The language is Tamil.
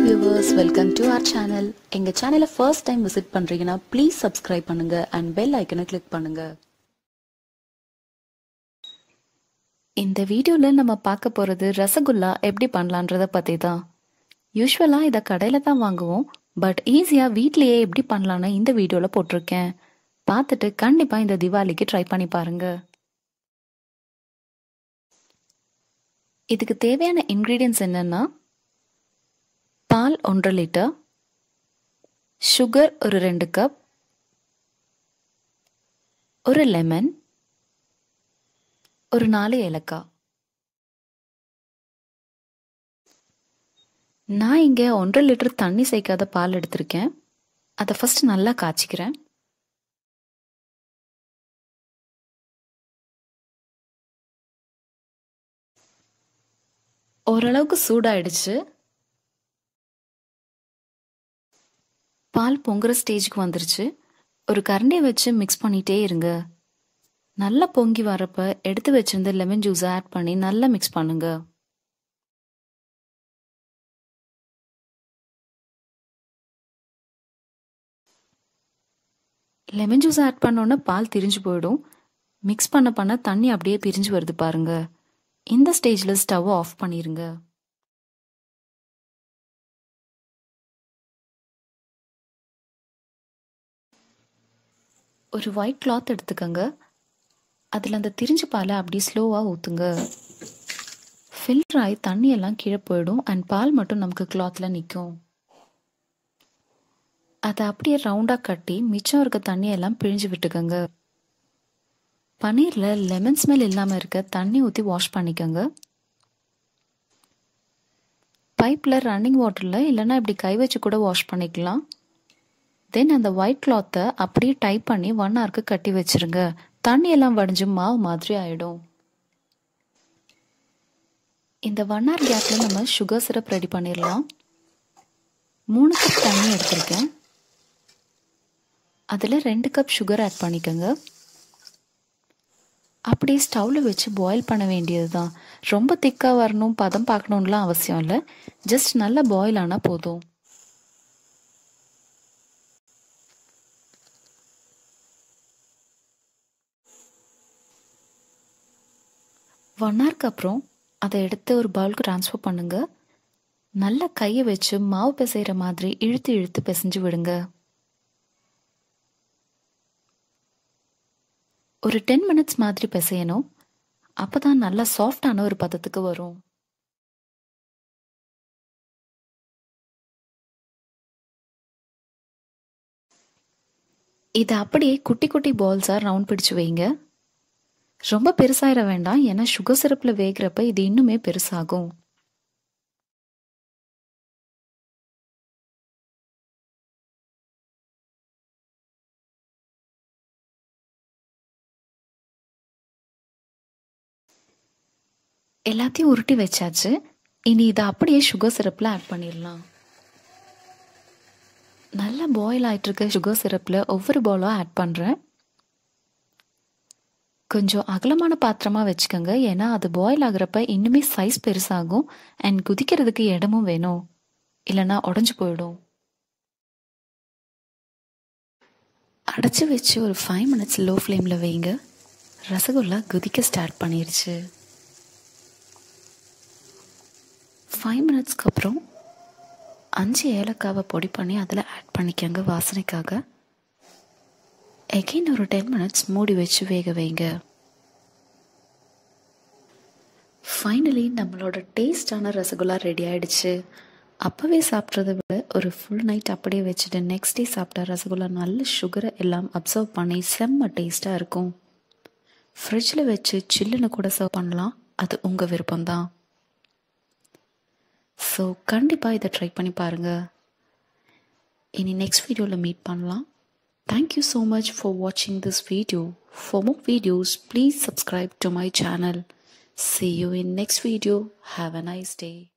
Viewers welcome to our channel எங்க சேனலை ஃபர்ஸ்ட் டைம் விசிட் பண்றீங்கன்னா ப்ளீஸ் சப்ஸ்கிரைப் பண்ணுங்க அண்ட் பெல் ஐக்கனை கிளிக் பண்ணுங்க இந்த வீடியோல நம்ம பார்க்க போறது ரசகுல்லா எப்படி பண்ணலான்றத பத்தி தான் யூஸ்வலா இதை கடையில தான் வாங்குவோம் பட் ஈஸியா வீட்லயே எப்படி பண்ணலான்னு இந்த வீடியோல போட்டிருக்கேன் பார்த்துட்டு கண்டிப்பா இந்த தீபாவளிக்கு ட்ரை பண்ணி பாருங்க இதுக்கு தேவையான இன்க்ரீடியன்ஸ் என்னன்னா பால் ஒன்றரை லிட்டர் சுகர் ஒரு ரெண்டு கப் ஒரு லெமன் ஒரு நாலு ஏலக்காய் நான் இங்கே ஒன்றரை லிட்டர் தண்ணி சேர்க்காத பால் எடுத்திருக்கேன் அதை ஃபர்ஸ்ட் நல்லா காய்ச்சிக்கிறேன் ஓரளவுக்கு சூடாயிடுச்சு பால் பொங்குற ஸ்டேஜுக்கு வந்துருச்சு ஒரு கரண்டியை வச்சு மிக்ஸ் பண்ணிட்டே இருங்க நல்லா பொங்கி வரப்ப எடுத்து வச்சிருந்த லெமன் ஜூஸை ஆட் பண்ணி நல்லா மிக்ஸ் பண்ணுங்க லெமன் ஜூஸ் ஆட் பண்ணோன்னே பால் திரிஞ்சு போயிடும் மிக்ஸ் பண்ண பண்ண தண்ணி அப்படியே பிரிஞ்சு வருது பாருங்க இந்த ஸ்டேஜில் ஸ்டவ் ஆஃப் பண்ணிருங்க ஒரு ஒயிட் கிளாத் எடுத்துக்கோங்க அதில் அந்த திரிஞ்ச பாலை அப்படியே ஸ்லோவாக ஊற்றுங்க ஃபில்டர் ஆகி தண்ணியெல்லாம் கீழே போயிடும் அண்ட் பால் மட்டும் நமக்கு கிளாத்தில் நிற்கும் அதை அப்படியே ரவுண்டாக கட்டி மிச்சம் இருக்க தண்ணியெல்லாம் பிழிஞ்சு விட்டுக்கோங்க பன்னீரில் லெமன் ஸ்மெல் இல்லாமல் இருக்க தண்ணி ஊற்றி வாஷ் பண்ணிக்கோங்க பைப்பில் ரன்னிங் வாட்டரில் இல்லைன்னா இப்படி கை வச்சு கூட வாஷ் பண்ணிக்கலாம் தென் அந்த ஒயிட் கிளாத்தை அப்படியே டைப் பண்ணி ஒன் ஹவருக்கு கட்டி வச்சிருங்க தண்ணி எல்லாம் வடிஞ்சு மாவு மாதிரி ஆயிடும் இந்த ஒன் ஹவர் கேப்பில் நம்ம சுகர் சிரப் ரெடி பண்ணிடலாம் மூணு கப் தண்ணி எடுத்திருக்கேன் அதில் ரெண்டு கப் சுகர் ஆட் பண்ணிக்கோங்க அப்படியே ஸ்டவ்வில் வச்சு பாயில் பண்ண வேண்டியது தான் ரொம்ப திக்காக வரணும் பதம் பார்க்கணுன்லாம் அவசியம் இல்லை ஜஸ்ட் நல்லா பாயில் ஆனால் போதும் ஒன் ஹவருக்கு அப்புறம் அதை எடுத்து ஒரு பவுலுக்கு ட்ரான்ஸ்ஃபர் பண்ணுங்க நல்லா கையை வச்சு மாவு பிசைகிற மாதிரி இழுத்து இழுத்து பிசைஞ்சு விடுங்க ஒரு டென் மினிட்ஸ் மாதிரி பிசையணும் அப்போ தான் நல்லா சாஃப்டான ஒரு பதத்துக்கு வரும் இதை அப்படியே குட்டி குட்டி பால்ஸாக ரவுண்ட் பிடிச்சு வைங்க ரொம்ப பெருசாயிட வேண்டாம் ஏன்னா சுகர் சிரப்பில் வேகிறப்ப இது இன்னுமே பெருசாகும் எல்லாத்தையும் உருட்டி வச்சாச்சு இனி இதை அப்படியே சுகர் சிரப்பில் ஆட் பண்ணிடலாம் நல்லா பாயில் ஆகிட்டு இருக்க சுகர் சிரப்பில் ஒவ்வொரு பாலும் ஆட் பண்ணுறேன் கொஞ்சம் அகலமான பாத்திரமாக வச்சுக்கோங்க ஏன்னா அது பாயில் ஆகுறப்ப இன்னுமே சைஸ் பெருசாகும் அண்ட் குதிக்கிறதுக்கு இடமும் வேணும் இல்லைன்னா உடஞ்சி போயிடும் அடைச்சி வச்சு ஒரு ஃபைவ் மினிட்ஸ் லோ ஃப்ளேமில் வைங்க ரசகுல்லா குதிக்க ஸ்டார்ட் பண்ணிருச்சு ஃபைவ் மினிட்ஸ்க்கு அப்புறம் அஞ்சு ஏலக்காவை பொடி பண்ணி அதில் ஆட் பண்ணிக்கோங்க வாசனைக்காக எகெயின் ஒரு டென் மினிட்ஸ் மூடி வச்சு வேக வைங்க ஃபைனலி நம்மளோட டேஸ்டான ரசகுல்லா ரெடி ஆயிடுச்சு அப்போவே சாப்பிட்றத விட ஒரு ஃபுல் நைட் அப்படியே வச்சுட்டு நெக்ஸ்ட் டே சாப்பிட்டா ரசகுல்லா நல்ல சுகரை எல்லாம் அப்சர்வ் பண்ணி செம்ம டேஸ்ட்டாக இருக்கும் ஃப்ரிட்ஜில் வச்சு சில்லுன்னு கூட சர்வ் பண்ணலாம் அது உங்கள் விருப்பம்தான் ஸோ கண்டிப்பாக இதை ட்ரை பண்ணி பாருங்கள் இனி நெக்ஸ்ட் வீடியோவில் மீட் பண்ணலாம் Thank you so much for watching this video. For more videos, please subscribe to my channel. See you in next video. Have a nice day.